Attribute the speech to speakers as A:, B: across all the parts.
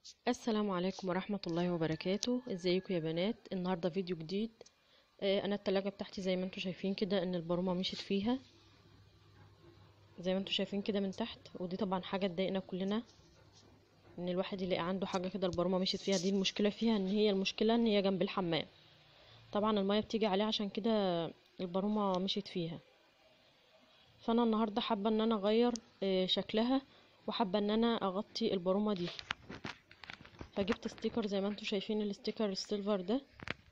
A: السلام عليكم ورحمة الله وبركاته ازيكم يا بنات النهاردة فيديو جديد آه، انا التلاجة بتاعتي زي ما انتوا شايفين كده ان البرومة مشيت فيها زي ما انتوا شايفين كده من تحت ودي طبعا حاجة تضايقنا كلنا ان الواحد يلاقي عنده حاجة كده البرومة مشيت فيها دي المشكلة فيها ان هي المشكلة ان هي جنب الحمام طبعا المية بتيجي عليه عشان كده البرومة مشيت فيها فانا النهاردة حابة ان انا اغير آه، شكلها وحابة ان انا اغطي البرومة دي فجبت ستيكر زي ما انتوا شايفين الستيكر السيلفر ده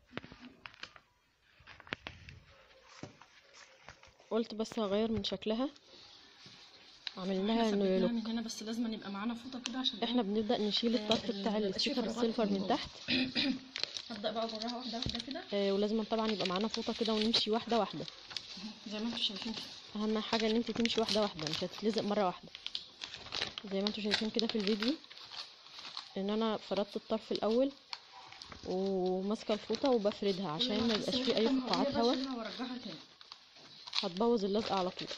A: قلت بس هغير من شكلها اعمل لها
B: احنا ثبتناها
A: لوك
B: من هنا بس لازم يبقى معانا فوطه كده عشان
A: احنا بنبدأ نشيل
B: آه،
A: الطرف
B: ال-
A: بتاع
B: الشيكر
A: الستيكر
B: غطي
A: السيلفر
B: من
A: من
B: جوه.
A: تحت
B: هبدا بقى اجرها واحده واحده كده
A: آه ولازم طبعا يبقى معانا فوطة كده ونمشي واحدة واحدة
B: زي ما انتم شايفين كده
A: اهم حاجة ان انت تمشي واحدة واحدة مش هتتلزق مرة واحدة زي ما انتوا شايفين كده في الفيديو ان انا فردت الطرف الاول وماسكة الفوطة وبفردها عشان ما يبقاش فيه اي فقاعات هوا
B: وارجعها تاني
A: هتبوظ اللزقة على طول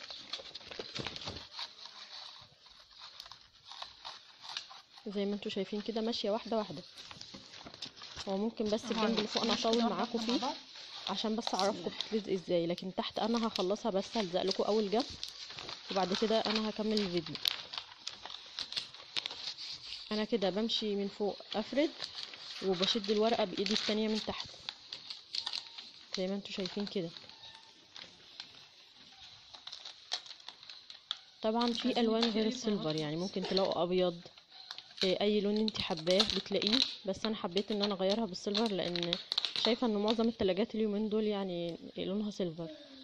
A: زي ما انتوا شايفين كده ماشية واحدة واحدة هو ممكن بس الجنب اللي فوق انا
B: ماشي
A: اطول
B: كده
A: معاكم
B: واحدة مع
A: فيه
B: بعض.
A: عشان بس اعرفكم بتتلزق ازاي لكن تحت انا هخلصها بس هلزق لكم اول جنب وبعد كده انا هكمل الفيديو انا كده بمشي من فوق افرد وبشد الورقة بايدي التانية من تحت زي ما انتوا شايفين كده طبعا في
B: عايزين
A: الوان
B: في
A: غير
B: أي
A: السيلفر
B: فراغات؟
A: يعني ممكن تلاقوا ابيض إيه، اي لون انت حباه بتلاقيه بس انا حبيت ان انا اغيرها بالسيلفر لان شايفه ان معظم التلاجات اليومين دول يعني لونها سيلفر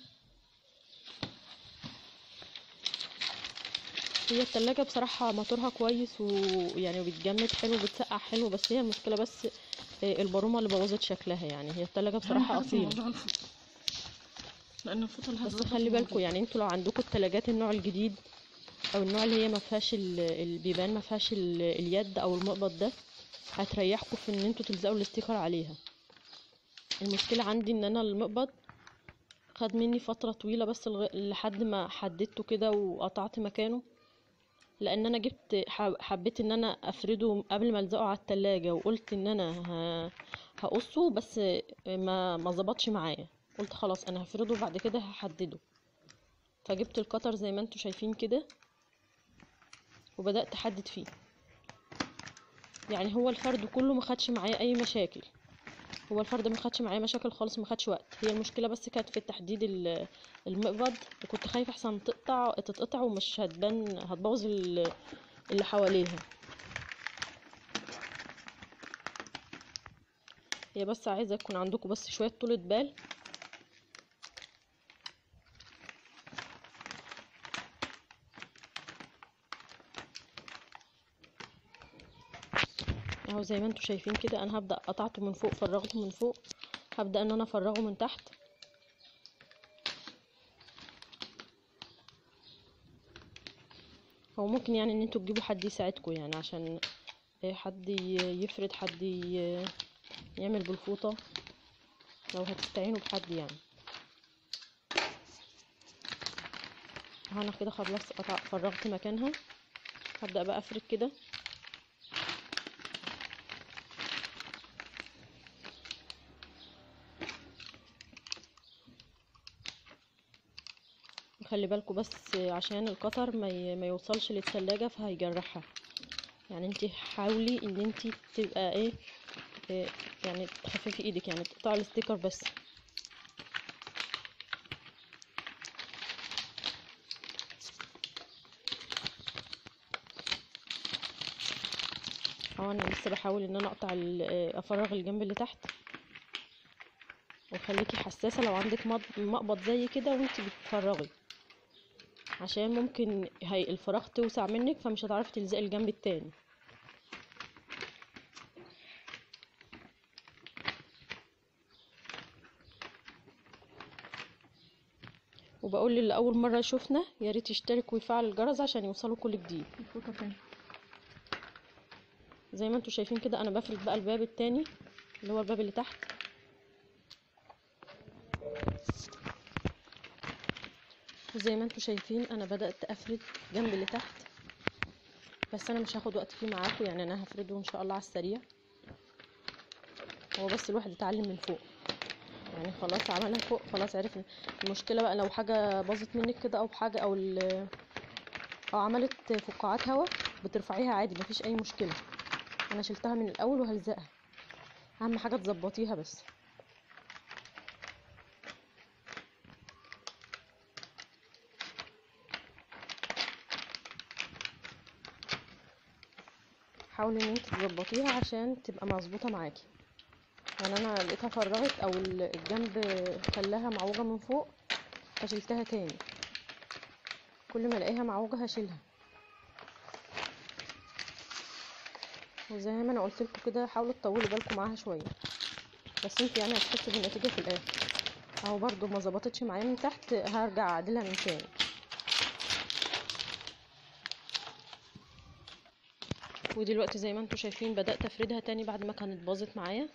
A: هي التلاجة بصراحة موتورها كويس ويعني بتجمد حلو وبتسقع حلو بس هي المشكلة بس إيه، البارومة اللي بوظت شكلها يعني هي التلاجة
B: أهم
A: بصراحة
B: حاجة في
A: أصيلة
B: موضوع الفوطه لان الفوطه اللي
A: بس
B: هتظبط
A: خلي
B: الموضوع.
A: بالكم يعني انتوا لو عندكم التلاجات النوع الجديد او النوع اللي هي ما فيهاش ال- البيبان ما فيهاش ال- اليد او المقبض ده هتريحكم في ان انتوا تلزقوا الاستيكر عليها المشكله عندي ان انا المقبض خد مني فتره طويله بس لغ- لحد ما حددته كده وقطعت مكانه لان انا جبت ح- حبيت ان انا افرده قبل ما الزقه على التلاجة وقلت ان انا ه- هقصه بس ما ما ظبطش معايا قلت خلاص انا هفرده وبعد كده هحدده فجبت القطر زي ما انتوا شايفين كده وبدأت احدد فيه يعني هو الفرد كله ما خدش معايا اي مشاكل هو الفرد ما خدش معايا مشاكل خالص ما خدش وقت هي المشكله بس كانت في التحديد ال- المقبض وكنت خايفه احسن تقطع تتقطع ومش هتبان هتبوظ ال- اللي حواليها هي بس عايزه يكون عندكم بس شويه طولة بال اهو زي ما انتوا شايفين كده انا هبدأ قطعته من فوق فرغته من فوق هبدأ ان انا افرغه من تحت هو ممكن يعني ان انتوا تجيبوا حد يساعدكم يعني عشان آه، حد ي- يفرد حد ي- يعمل بالفوطة لو هتستعينوا بحد يعني اهو انا كده خلصت قطع فرغت مكانها هبدأ بقى افرد كده خلي بالكوا بس عشان القطر ما ي... ما يوصلش للثلاجة فهيجرحها يعني انت حاولي ان انت تبقى ايه, إيه يعني تخففي ايدك يعني تقطعي الستيكر بس اه انا لسه بحاول ان انا اقطع ال- آه، افرغ الجنب اللي تحت وخليكي حساسة لو عندك مض- مقبض زي كده وانت بتفرغي عشان ممكن هي الفراغ توسع منك فمش هتعرفي تلزقي الجنب التاني وبقول للي اول مره يشوفنا يا ريت يشترك ويفعل الجرس عشان يوصلوا كل جديد
B: الفوطه تاني
A: زي ما انتوا شايفين كده انا بفرد بقى الباب التاني اللي هو الباب اللي تحت زي ما انتوا شايفين انا بدأت افرد جنب اللي تحت بس انا مش هاخد وقت فيه معاكم يعني انا هفرده ان شاء الله على السريع هو بس الواحد يتعلم من فوق يعني خلاص عملها فوق خلاص عرف المشكله بقى لو حاجه باظت منك كده او حاجه او ال- او عملت فقاعات هوا بترفعيها عادي مفيش اي مشكله انا شلتها من الاول وهلزقها اهم حاجه تظبطيها بس حاولي ان انت تظبطيها عشان تبقى مظبوطه معاكي يعني انا لقيتها فرغت او ال- الجنب خلاها معوجه من فوق فشلتها تاني كل ما الاقيها معوجه هشيلها وزي ما انا قلت لكم كده حاولوا تطولوا بالكم معاها شويه بس انت يعني هتحسوا بالنتيجه في الاخر اهو برضو ما ظبطتش معايا من تحت هرجع اعدلها من تاني ودلوقتي زي ما انتم شايفين بدأت افردها تاني بعد ما كانت باظت معايا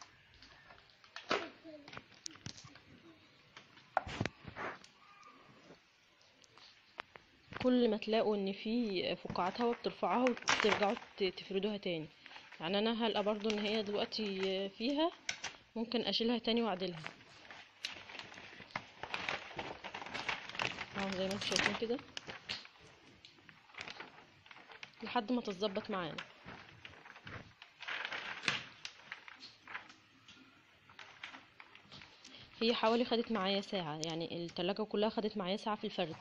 A: كل ما تلاقوا ان في فقاعات هوا بترفعوها وترجعوا ت- تفردوها تاني يعني انا هلقى برضو ان هي دلوقتي فيها ممكن اشيلها تاني واعدلها اهو زي ما انتم شايفين كده لحد ما تتظبط معانا هي حوالي خدت معايا ساعة يعني التلاجة كلها خدت معايا ساعة في الفرد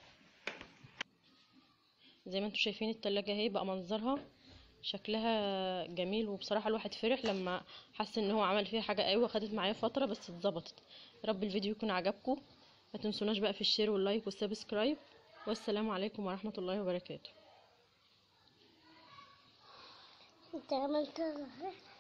A: زي ما انتم شايفين التلاجة اهي بقى منظرها شكلها جميل وبصراحة الواحد فرح لما حس ان هو عمل فيها حاجة ايوه خدت معايا فترة بس اتظبطت يا رب الفيديو يكون عجبكم ما تنسوناش بقى في الشير واللايك والسبسكرايب والسلام عليكم ورحمة الله وبركاته
C: انت عملت